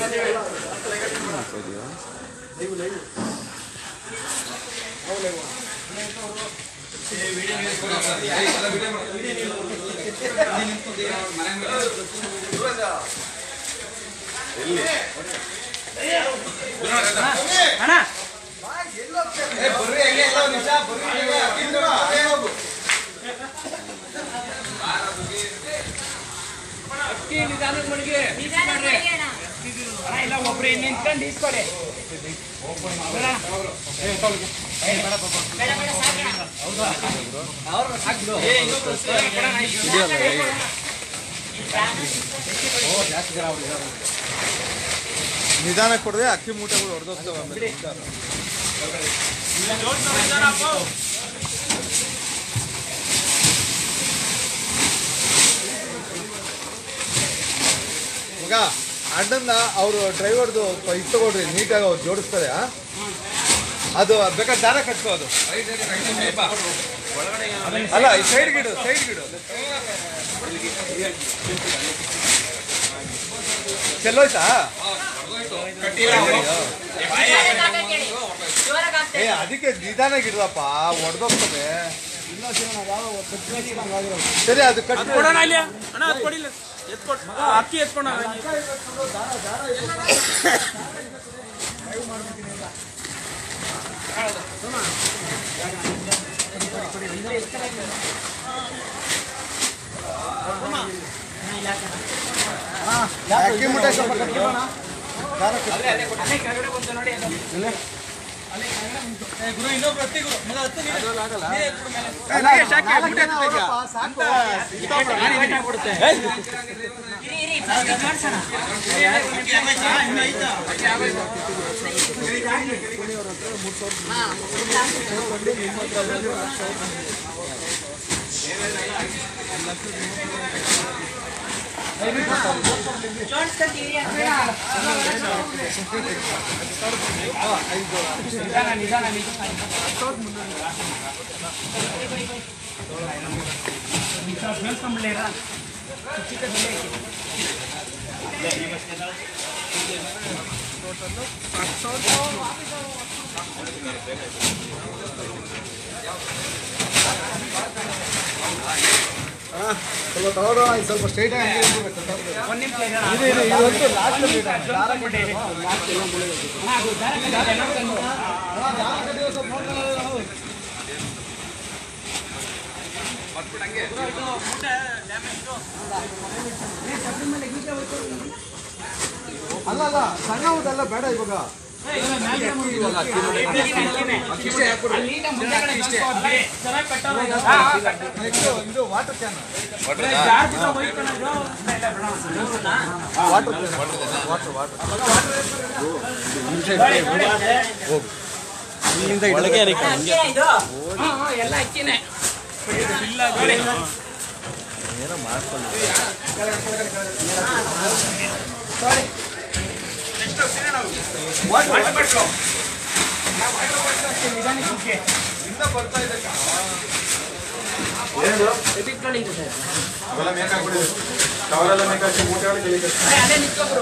ಇಲ್ಲ ಒಬ್ರು ನಿಂತ್ಕೊಂಡು ಇಸ್ಕೊಡಿ ನಿಧಾನ ಕೊಡದೆ ಅಕ್ಕಿ ಮೂಟೆಗಳು ಹೊಡೆದೋಗ್ತವೆ ಆಮೇಲೆ ಮಗ ಅಣ್ಣನ್ನ ಅವರು ಡ್ರೈವರ್ದು ಇದು ತಗೊಳ್ರಿ ನೀಟಾಗಿ ಅವ್ರು ಜೋಡಿಸ್ತಾರೆ ಆ? ಅದು ಬೇಕಾದ್ರೆ ದಾರ ಕಟ್ಕೋ ಅದು ಅಲ್ಲ ಈ ಸೈಡ್ ಗಿಡು ಸೈಡ್ ಗಿಡು ಚೆಲ್ಲೋಯ್ತಾ ಏ ಅದಕ್ಕೆ ನಿಧಾನ ಗಿಡದಪ್ಪ ಹೊಡೆದೋಗ್ತದೆ ಸರಿ ಅದು ಕಟ್ ಕೊಡೋಣ ಅಲ್ಲಿ ಅಣ್ಣ ಅದು ಕೊಡಿಲ್ಲ ಎತ್ಕೊಟ್ ಅಕ್ಕಿ ಎತ್ಕೊಣ ಅಕ್ಕಿ ಮೂಟೆ ಸ್ವಲ್ಪ ಕಟ್ಕೊಳ್ಳೋಣ ದಾರ ಕಟ್ಕೊ. ನಿಧಾನ ನಿಧಾನ ನಿಧಾನ ಬೆಳ್ಕೊಂಬಿಡ್ಲೇರ ಸ್ವಲ್ಪ ತಗೊಳ್ಳೋ ಇದು ಸ್ವಲ್ಪ ಸ್ಟ್ರೈಟ್ ಆಗಿ ಒಂದ್ ನಿಮಿಷ ಇರೋಣ. ಇದು ಇದು ಇದಂತೂ ಲಾಸ್ಟ್ ಬೆಳ್ಕೊಂಬಿಟ್ಟಿದೆ. ಅಣ್ಣ, ಅದು ದಾರ ಕಟ್ಟಿ ಎಲ್ಲ ತಂದು. ಅಲ್ಲ ಅಲ್ಲ ಸಣ್ಣ ಊಟಲ್ಲ ಬೇಡ ಇವಾಗ ಅಲ್ಲಿಂದ ಮುಂದೆಗಡೆ ಕಳ್ಸ್ಕೊಡ್ರಿ. ಚೆನ್ನಾಗ್ ಕಟ್ಟೋರು ಇದಾರೆ. ನೆಕ್ಸ್ಟ್ ಇದು ವಾಟರ್ ಕ್ಯಾನ್ ಯಾರ್ ಬಿಟ್ಟು ಹೋಯ್ಕೊಳ್ಳೋದು? ಇಲ್ಲ, ಇಲ್ಲ, ಬಿಡೋಣ. ವಾಟರ್ ವಾಟರ್ ವಾಟರ್ ಹಾ, ಹಾ, ಎಲ್ಲ ಅಕ್ಕಿನೇ ಇಲ್ಲ ನೋಡಿ ಇಂದ ಬರ್ತಾ ಇದೆ ಅವೆಲ್ಲ ಮೇಕಾಕ್ಬಿಡಿ ಟವರೆಲ್ಲ ಮೇಕಾಕಿ ಮೂಟೆಗಳು ಕೆಳಗೆ ಅದೇ ನಿಂತ್ಕೊಬ್ರು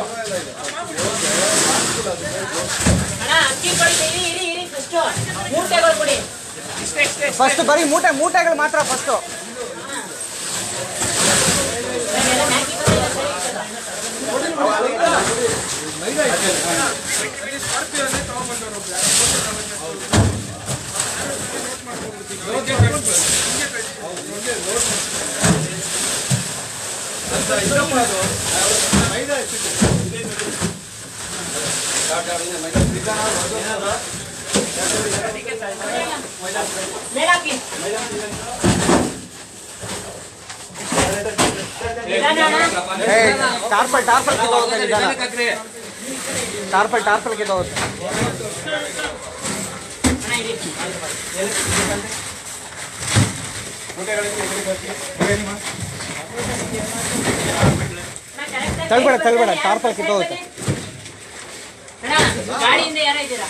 ಅಣ್ಣ ಅಕ್ಕಿ ಕೊಡಿ ಇರಿ ಇರಿ ಇರಿ ಫಸ್ಟ್ ಮೂಟೆಗಳು ಕೊಡಿ ಇಷ್ಟೇ ಇಷ್ಟೇ ಫಸ್ಟ್ ಬರೀ ಮೂಟೆ ಮೂಟೆಗಳು ಮಾತ್ರ ಫಸ್ಟ್ ಎಲ್ಲ ಮ್ಯಾಗಿ ಕೊಡಿ, ಸರಿ ಇರ್ತದ. ಮೇಲಾಕಿ ನಿಧಾನ ಅಣ್ಣ. ಏ ಟಾರ್ಪಲ್ ಟಾರ್ಪಲ್ ಕಿತ್ತೋಗುತ್ತೆ ನಿಧಾನ ಟಾರ್ಪಲ್ ಟಾರ್ಪಲ್ ಕಿತ್ತೋಗುತ್ತೆ ಅಣ್ಣ ಇರಿ ಅಣ್ಣ, correct ಆಗಿ ತಳ್ಬೇಡ, side ತಳ್ಬೇಡ, ಬರ್ತಾರೆ, ಟಾರ್ಪಲ್ ಯಾರು ಕಿತ್ತೋಗುತ್ತೆ. ಅಣ್ಣ ಗಾಡಿಯಿಂದ ಯಾರ ಇದ್ದೀರಾ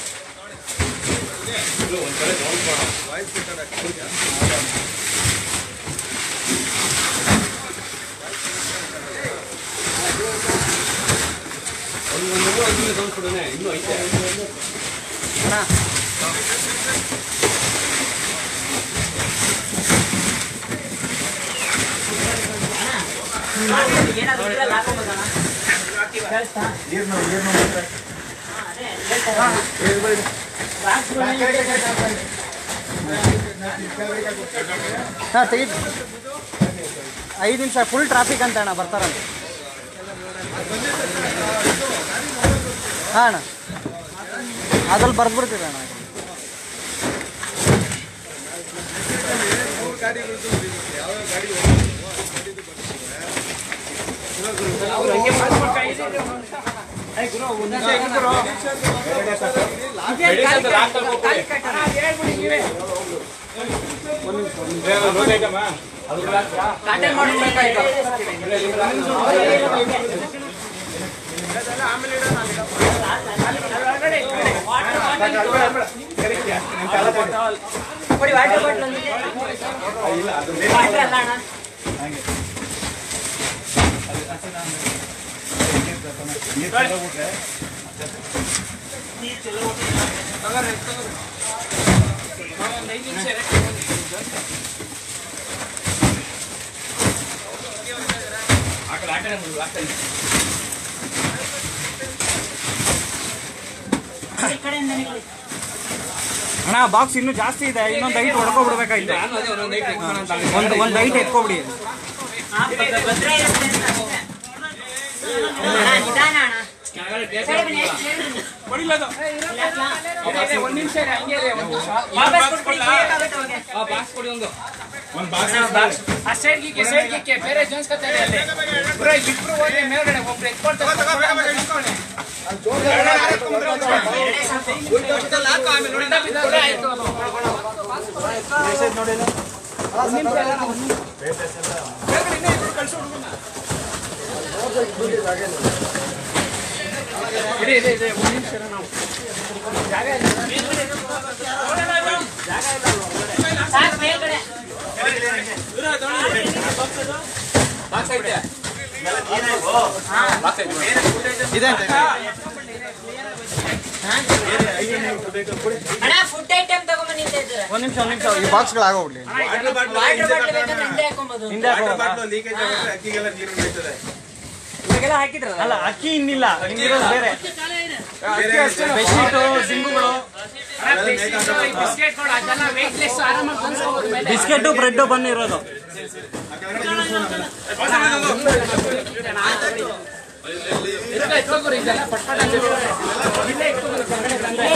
ಒಂದು ಏನಾದ್ರು ಇದ್ರಲ್ಲಿ ಹಾಕೊಂಬೋದಣ್ಣ? ಕೇಳಿಸ್ತಾ? ಹಾಂ ತೆಗಿ ಐದು ನಿಮಿಷ ಫುಲ್ ಟ್ರಾಫಿಕ್ ಅಂತ ಅಣ್ಣ ಬರ್ತಾರಂತ ಹಾಂ ಅಣ್ಣ ಅದ್ರಲ್ಲಿ ಬರ್ದ್ಬಿಡ್ತೀರ ಅಣ್ಣ ಕೊಡಿ ವಾಟರ್ ಬಾಟ್ಲ್ ಒಂದಿದೆ. ವಾಟರ್ ಅಲ್ಲ ಅಣ್ಣ ಈ ಕಡೆಯಿಂದನೇ ಕೊಡಿ. ಅಣ್ಣ ಬಾಕ್ಸ್ ಇನ್ನೂ ಜಾಸ್ತಿ ಇದೆ ಇನ್ನೊಂದು ಐಟ್ ಹೊಡ್ಕೊಬಿಡ್ಬೇಕಾಯ್ತು ಒಂದು ಒಂದು ಐಟ್ ಎತ್ಕೊಬಿಡಿ ಹಾ, ಭದ್ರ- ಭದ್ರ ಇರುತ್ತೆ ಅಂತ ಅಷ್ಟೇ. ಅಣ್ಣ, ನಿಧಾನ ಅಣ್ಣ. ಸರಿ ಬನ್ನಿ, ಎಷ್ಟು ಬನ್ನಿ. ಇಲ್ಲ, ಇಲ್ಲ. ಒಂದ್ ನಿಮಿಷ ಇರಿ, ಹಂಗೆ ಇರಿ, ಒಂದ್ ನಿಮಿಷ. ವಾಪಸ್ ಕೊಟ್ಬಿಡಿ, ಬೇಕಾಗುತ್ತೆ ಹೋಗಿ. ಆ ಸೈಡ್ ಗಿಕ್ಕೆ ಸೈಡ್ ಗಿಕ್ಕೆ ಬೇರೆ ಜೋನ್ಸ್ಕೊತಾರೆ ಅಲ್ಲಿ ಬ್ರೋ ಇಬ್ರು ಹೋಗಿ ಮೇಲ್ಗಡೆ ಒಬ್ರು ಎತ್ಕೊಳ್ತಾರೆ ಎರಡೇ ಸಾಕು. ಉಲ್ಟಾ ಬಿದ್ದೋದ್ರೆ ಆಯ್ತು ಅದು. ಇರಿ, ಇರಿ, ಇರಿ, ಒಂದ್ ನಿಮಿಷ ಇರು ನಾವು. ಸಾಕು, ಮೇಲ್ಗಡೆ. ಇದೆ ಅಣ್ಣ ಫುಡ್ ಐಟಮ್ ತಗೊಂಬನ್ನಿ ಅಂತ ಇದ್ದಾರೆ ಒಂದು ನಿಮಿಷ ಒಂದು ನಿಮಿಷ ಈ ಬಾಕ್ಸ್ಗಳು ಆಗೋಗ್ಲಿ ವಾಟರ್ ಬಾಟ್ಲ್ ಬೇಕಾದ್ರೆ ಹಿಂದೆ ಹಾಕೊಂಬೋದು ಹಿಂದೆ ಹಾಕೋ ಲೀಕೇಜ್ ಆಗುತ್ತೆ ಅಕ್ಕಿಗೆಲ್ಲ ನೀರು ಉಳಿತದೆ ಅಲ್ಲ ಅಕ್ಕಿ ಇನ್ನಿಲ್ಲ ಹಿಂಗಿರೋದು ಬೇರೆ ಬೆಡ್ಶೀಟು ದಿಂಬುಗಳು ಬಿಸ್ಕೆಟ್ಗಳು ಅದೆಲ್ಲ ವೆಯ್ಟ್ಲೆಸ್ ಆರಾಮಾಗಿ ಬಂದ್ಕೋಬೋದು ಮೇಲೆ ಬಿಸ್ಕೆಟು ಬ್ರೆಡ್ ಬಂದಿರೋದು ಇದೆಲ್ಲ ಎತ್ಕೊಳ್ರಿ ಇದೆಲ್ಲ ಪಟ್ ಪಟ್ ಅಂತ ಇಲ್ಲೇ ಎತ್ಕೊಳ್ರಿ ಕೆಳಗಡೆ ತಂದೆ.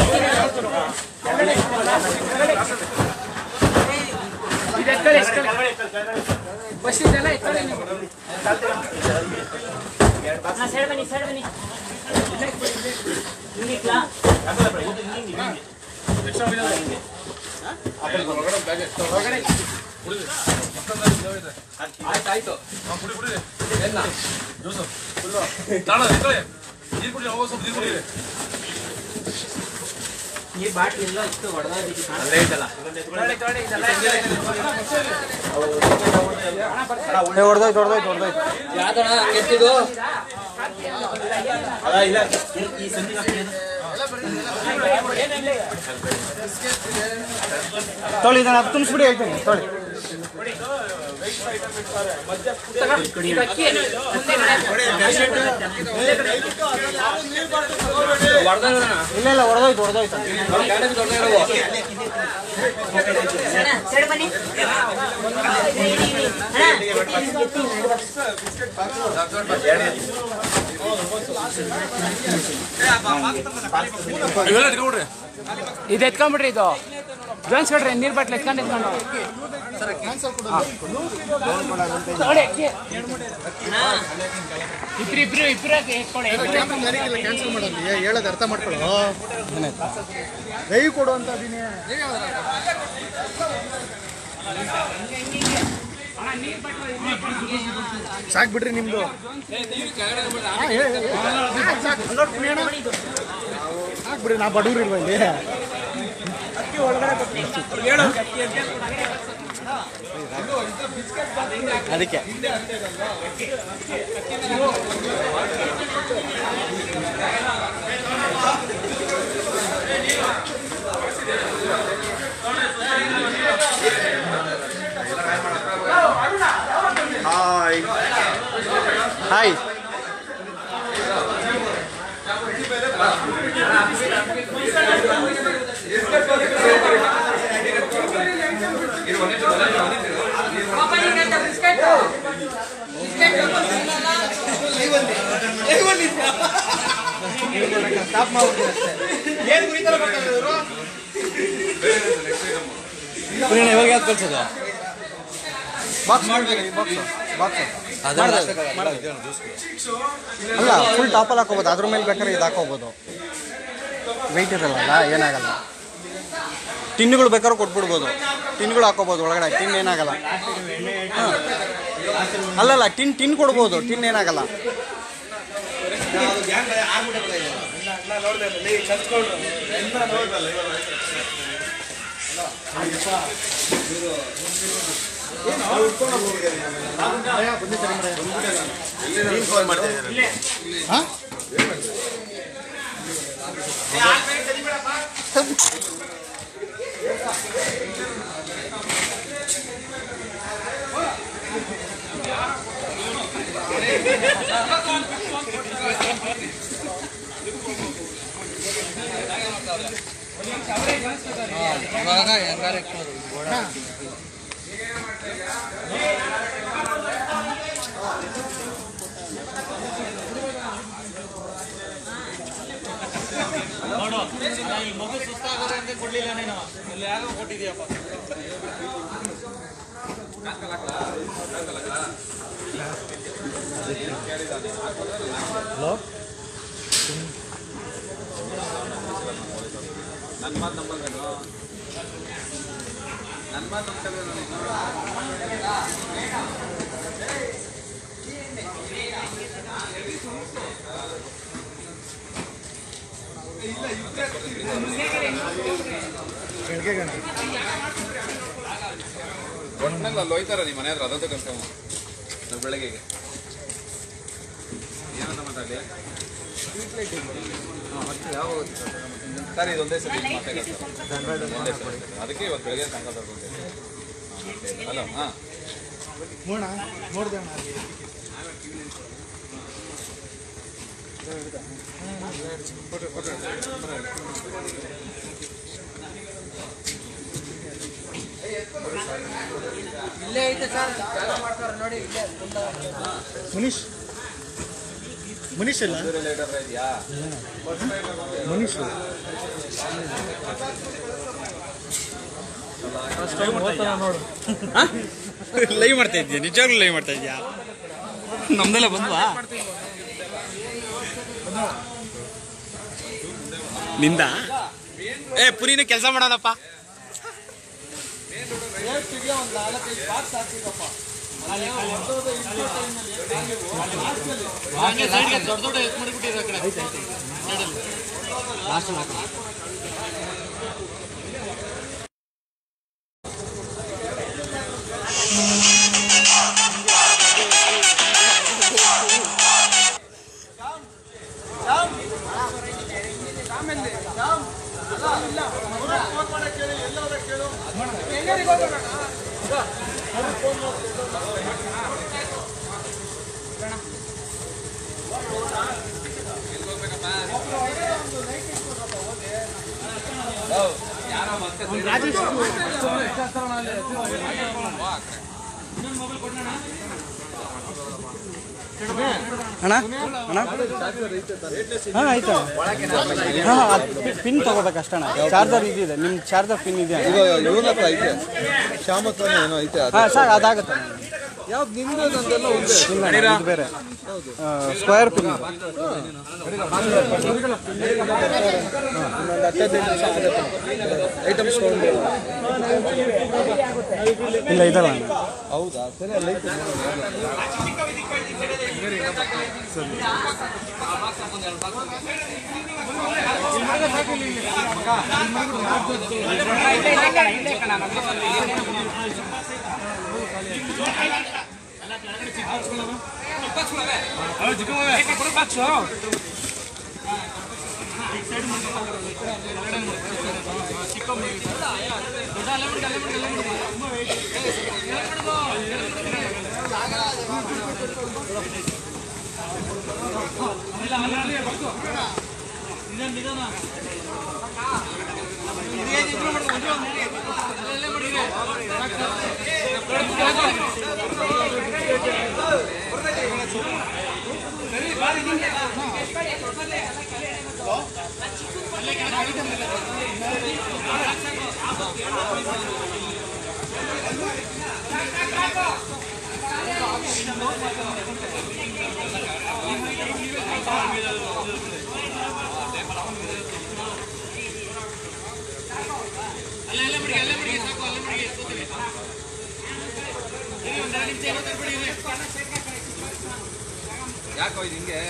ಇದು ಎತ್ಕೊಳ್ಳಿ, ಎತ್ಕೊಳ್ಳಿ. ಬಸ್ ಇದೆಲ್ಲ ಎತ್ಕೊಳ್ಳಿ ನೀವು. ಅಣ್ಣ ಸೈಡ್ ಬನ್ನಿ ಸೈಡ್ ಬನ್ನಿ ಹಿಂಗಿಕ್ಲಾ ಈ ಬಾಟ್ಲ್ ಎಲ್ಲ ಇಷ್ಟು ಹೊಡೆದೋದಿಕ್ಕೆ ತೊಗೊಳ್ಳಿ, ತೊಗೊಳ್ಳಿ, ಇದೆಲ್ಲ ಏ ಹೊಡೆದೋಯ್ತು ಹೊಡೆದೋಯ್ತು ಹೊಡೆದೋಯ್ತು ತೊಳಿ ಇದನ್ನ ತುಂಬಿಸ್ಬಿಡಿ ಹೇಳ್ತೀನಿ ತೊಳಿ ಇದು ಅಕ್ಕಿ ಏನು? ಮುಂದೆ ಕಡೆ. ಇಲ್ಲ ಇಲ್ಲ ಹೊಡೆದೋಯ್ತು ಹೊಡೆದೋಯ್ತು ಅಣ್ಣ ಸೈಡ್ ಬನ್ನಿ ಇರಿ, ಇರಿ, ಇರಿ. ಅಣ್ಣ ಎತ್ತಿ, ಎತ್ತಿ, ನಡುವ. ಇದು ಎತ್ಕೊಂಡ್ಬಿಡ್ರಿ ಇದು ಜೋನ್ಸ್ ಕೊಡ್ರಿ ನೀರ್ ಬಾಟ್ಲ್ ಎತ್ಕೊಂಡು ಎತ್ಕೊಂಡು ತಗೊಳ್ಳಿ ಅಕ್ಕಿ. ಇಬ್ರು ಇಬ್ರು ಇಬ್ರು ಎತ್ಕೊಳ್ಳಿ ಇಬ್ರು ಎತ್ಕೊಂಡು ಕ್ಯಾನ್ಸಲ್ ಮಾಡೋದು ಹೇಳೋದು ಅರ್ಥ ಮಾಡ್ಕೊಳ್ಳೋ ದಯ ಕೊಡು ಅಂತ ಅದೀನಿ ಸಾಕ್ ಬಿಡ್ರಿ ನಿಮ್ದು ಹಾ, ಹೇಳಿ, ಹೇಳಿ. ಸಾಕ್, ಸಾಕ್. ಅಲ್ಲೋಡ್ ಪುಣ್ಯಣ್ಣ. ಸಾಕ್ ಬಿಡ್ರಿ ನಾ ಬಡವ್ರು ಇಲ್ವಾ ಇಲ್ಲಿ ಅದಕ್ಕೆ ಹಾಯ್ ಇವಾಗ ಯಾವ್ದು ಕಳ್ಸೋದು ಬಾಕ್ಸ್ ಮಾಡ್ಬೇಕು ಬಾಕ್ಸ್ ಅಲ್ಲ ಫುಲ್ ಟಾಪಲ್ಲಿ ಹಾಕೋಬೋದು ಅದ್ರ ಮೇಲೆ ಬೇಕಾದ್ರೆ ಇದು ಹಾಕೋಬೋದು ವೆಯ್ಟ್ ಇರಲ್ಲ ಏನಾಗಲ್ಲ ಟಿನ್ನುಗಳು ಬೇಕಾದ್ರೆ ಕೊಟ್ಬಿಡ್ಬೋದು ಟಿನ್ಗಳು ಹಾಕೋಬೋದು ಒಳಗಡೆ ಟಿನ್ ಏನಾಗಲ್ಲ ಹಾಂ. ಅಲ್ಲಲ್ಲ ಟಿನ್ ಟಿನ್ ಕೊಡ್ಬೋದು ಟಿನ್ ಏನಾಗಲ್ಲ ಒಟ್ಟಿನಲ್ಲಿ ಅಲ್ಲಿ ಹೋಯ್ತಾರ ನಿಮ್ಮ ಮನೆ ಹತ್ರ ಅದಂತೂ ಕನ್ಫರ್ಮ್ ನಾವು ಬೆಳಗ್ಗೆಗೆ ಏನಂತ ಮಾತಾಡಿ ಸರ್ ಇದೊಂದೇ ಸರಿ ಮಾತಾಡೋದು ಒಂದೇ ಸರಿ ಅದಕ್ಕೆ ಇವತ್ತು ಬೆಳಗ್ಗೆ ಸಂಕಲ್ಪ ತಗೊಂಡೆ ಹಲೋ ಹಾಂ ಮುನೀಶ್ ಮುನೀಶ್ ಇಲ್ಲ ಲೇಟರ್ ಇದೆಯಾ ಮುನೀಶ್ ಲೈವ್ ಮಾಡ್ತಾ ಇದ್ದೀಯ ನಿಜವಾಗ್ಲೂ ಲೈವ್ ಮಾಡ್ತಾ ಇದೀಯಾ ನಮ್ದೆಲ್ಲ ಬಂದ್ವಾ ನಿಂದ ಏ ಪುರಿನ ಕೆಲಸ ಮಾಡೋಣಪ್ಪ ಅಣ್ಣ ಅಣ್ಣ ಹಾಂ ಆಯ್ತಾ ಹಾಂ ಪಿನ್ ತಗೋಬೇಕಷ್ಟ ಅಣ್ಣ ಚಾರ್ಜರ್ ಇದಿದೆ ನಿಮ್ಮ ಚಾರ್ಜರ್ ಪಿನ್ ಇದೆ ಈಗ ಇವನ ಹತ್ರ ಐತೆ ಶ್ಯಾಮ್ ಹತ್ರನೇ ಏನೋ ಐತೆ ಅದು ಹಾಂ ಸರ್ ಅದಾಗುತ್ತೆ ಯಾವ್ದು ನಿಂದು ನಂದೆಲ್ಲ ಒಂದೇ ಇಲ್ಲ ಅಣ್ಣ, ಇದು ಬೇರೆ ಸ್ಕ್ವೇರ್ ಪಿನ್ ಐಟಮ್ಸ್ ತೊಗೊಂಡು ಇಲ್ಲ ಇದಲ್ಲ ಅಣ್ಣ ಹೌದಾ ಸರಿ ಅಲ್ಲಿ ಐತೆ ಯಾಕೋ ಇದು ಹಿಂಗೆ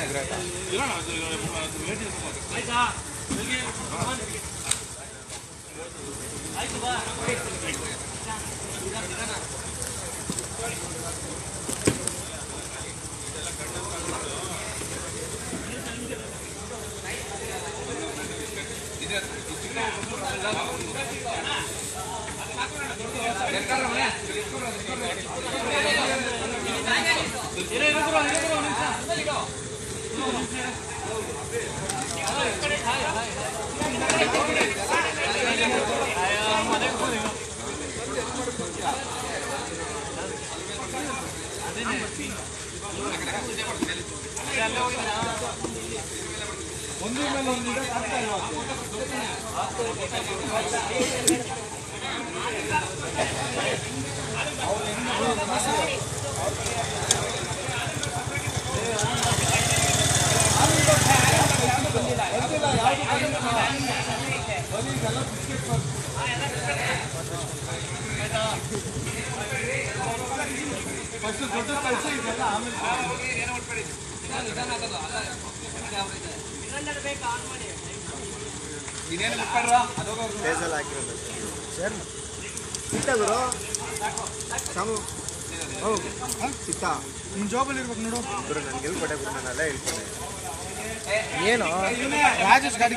ಇನ್ನೇನು ಮುಟ್ಕೊಂಡ್ರ ಡೇಸಲ್ ಹಾಕಿರೋದು ಸರ್ ಸಿಕ್ತಾ ಗುರು ಸಾಮು ಹೌ ಸಿಕ್ತ ನಿನ್ನ ಜಾಬಲ್ಲಿ ಇರ್ಬೇಕು ನೋಡು ಗುರು ನನಗೆ ಎಲ್ಲಿ ಕೊಟ್ಟೆ ಗುರು ನಾನು ಅಲ್ಲೇ ಹೇಳ್ಕೊಂಡೆ ಏನು ರಾಜೇಶ್ ಗಾಡಿ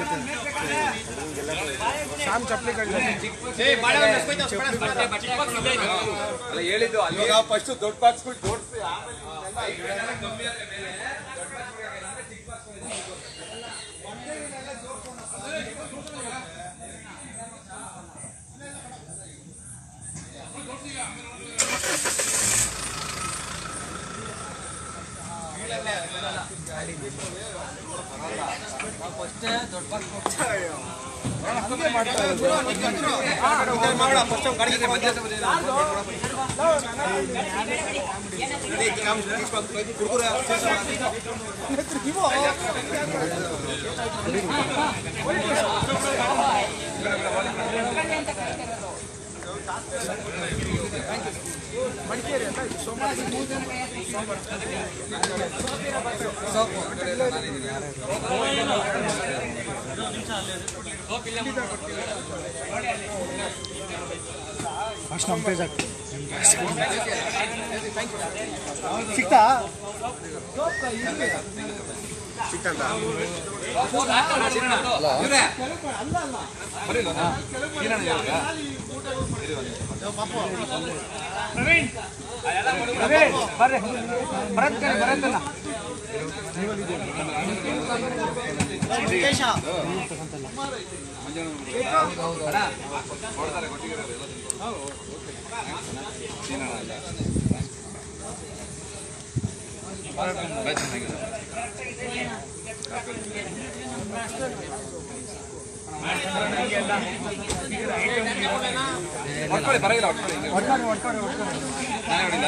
ಶಾಮ್ ಚಪ್ಪಲಿ ಅಲ್ಲ ಹೇಳಿದ್ದು ಅಲ್ಲಿ ಫಸ್ಟ್ ದೊಡ್ಡ ಪಾರ್ಟ್ಸ್ಗಳು ಜೋಡಿಸಿ ಫಸ್ಟ್ ನಮ್ಮ ಪೇಜ್ ಹಾಕಿ ಸಿಕ್ತಾ ಸಿಕ್ತಂತ ಹೊಡ್ಕೊಳ್ಳಿ ಪರವಾಗಿಲ್ಲ ಹೊಡ್ಕೊಳ್ಳಿ ನಾನೇ ಹೊಡಿಲ್ಲ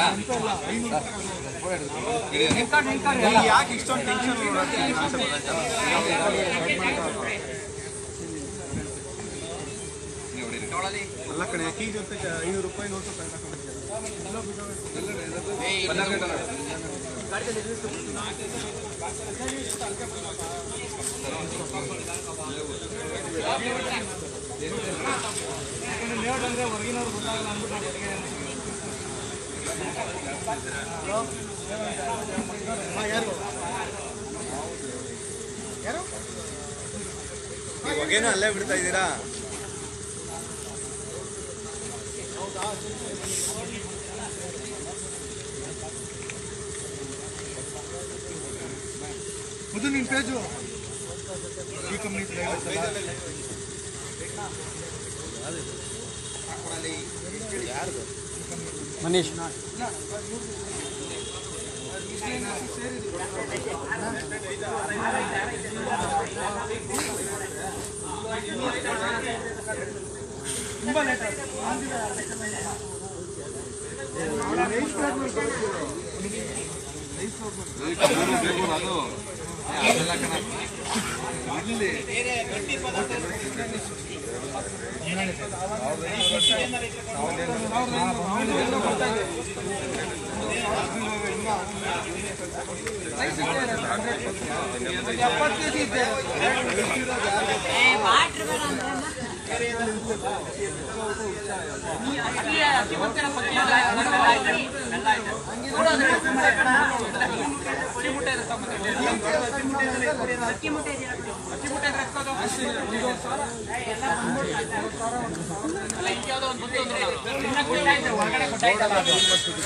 ಯಾಕೆ ಇಷ್ಟೊಂದು ಟೆನ್ಷನ್ ನೀವು ಹೊಡೀರಿ ಅಲ್ಲ ಕಣೆ ಕೀ ಜೊತೆ ಐನೂರು ರೂಪಾಯಿ ನೋಟ್ ಬಂದಾಗ ಹೊಗೆನೂ ಅಲ್ಲೇ ಬಿಡ್ತಾ ಇದ್ದೀರಾ ಇದು ನಿನ್ ಪೇಜು ಈ ಕಂಪ್ನಿ ಮನೀಶ್ ಅದು ಅದೆಲ್ಲ ಕಣ ವಾಟ್ರ್ ಬೇಡ ಅಂದ್ರೆ ಅಕ್ಕಿ ಮುಟ್ಟೆ ಇದೆಯಲ್ಲ? ಹೊರಗಡೆ ಗೊತ್ತಾಯ್ತಲ್ಲ ಅದು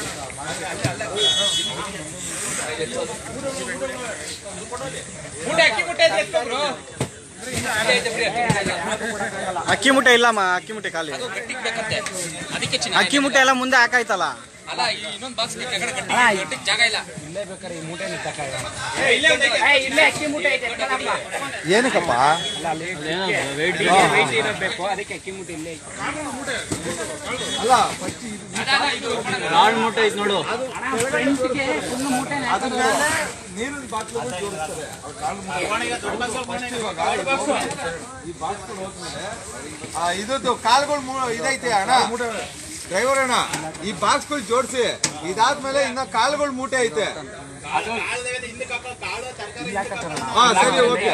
ಮೂಟೆ ಅಕ್ಕಿ ಮೂಟೆ ಇದೆ ಎತ್ಕೊ bro. ಇದೆ, ಇದೆ ಬಿಡಿ, ಅಕ್ಕಿ ಮೂಟೆ ಇದೆ. ಅಕ್ಕಿ ಮುಟ್ಟೆ ಇಲ್ಲಮ್ಮ ಅಕ್ಕಿ ಮುಟ್ಟೆ ಖಾಲಿ ಅದು ಗಟ್ಟಿಗೆ ಬೇಕಂತೆ ಅದಕ್ಕೆ ಚಿನ್ನ ಅಕ್ಕಿ ಮುಟ್ಟೆ ಎಲ್ಲ ಮುಂದೆ ಹಾಕಾಯ್ತಲ್ಲ ಅಲ್ಲ ಈ ಇನ್ನೊಂದು ಬಾಕ್ಸ್ ಕೆಳಗಡೆ ಗಟ್ಟಿ ಗಟ್ಟಿಗೆ ಜಾಗ ಇಲ್ಲ ಇಲ್ಲೇ ಬೇಕಾದ್ರೆ ಈ ಮೂಟೆ ಇಲ್ಲೇ ಅಕ್ಕಿ ಮೂಟೆ ಐತೆ ಎತ್ಕೊಳಪ್ಪ. ಏನಕ್ಕಪ್ಪ ವೆಯ್ಟ್ ಇರಬೇಕು ಅದಕ್ಕೆ ಅಕ್ಕಿ ಮೂಟೆ ಇಲ್ಲೇ ಐತೆ. ಅಲ್ಲ ಅದ, ಅದ, ಇದು ಫ್ರೆಂಡ್ಸ್ಗೆ full ಮೂಟೆನೇ ಅದ್ರ ಮೇಲೆ ನೀರಿನ ಬಾಟ್ಲುಗಳು ಜೋಡಿಸ್ತಾರೆ ಅವ್ರ ಕಾಳು ಮುಟ್ಟಿ- ಇವಾಗ ಈ ಬಾಕ್ಸ್ ಹೋದ್ಮೇಲೆ ಆ, ಇದ್ರದ್ದು ಕಾಳುಗಳು ಮೂ- ಇದೈತೆ ಅಣ್ಣ ಡ್ರೈವರ್ ಅಣ್ಣ ಈ ಬಾಕ್ಸ್ಗಳು ಜೋಡಿಸಿ ಇದಾದ್ಮೇಲೆ ಇನ್ನ ಕಾಳುಗಳು ಮೂಟೆ ಐತೆ ಹಾ ಸರಿ ಓಕೆ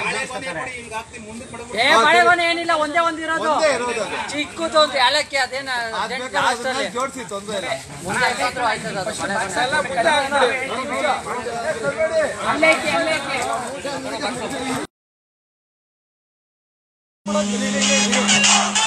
ಏ ಬಾಳೆಗೊನೆ ಏನಿಲ್ಲ ಒಂದೇ ಒಂದ್ ಇರೋದು ಒಂದೇ ಇರೋದು ಅದು ಚಿಕ್ಕದು ಒಂದು ಏಲಕ್ಕಿ ಅದೇನ ಅದ್ ಬೇಕಾದ್ರೆ ಅದನ್ನ ಜೋಡಿಸಿ ತೊಂದ್ರೆ ಇಲ್ಲ ಮುಂದೆ ಹಾಕಿದ್ರು ಆಯ್ತದ ಅದು ಬಾಳೆಗೊನೆ. ಅಲ್ಲೇ ಐತೆ ಅಲ್ಲೇ ಐತೆ ¡Vamos!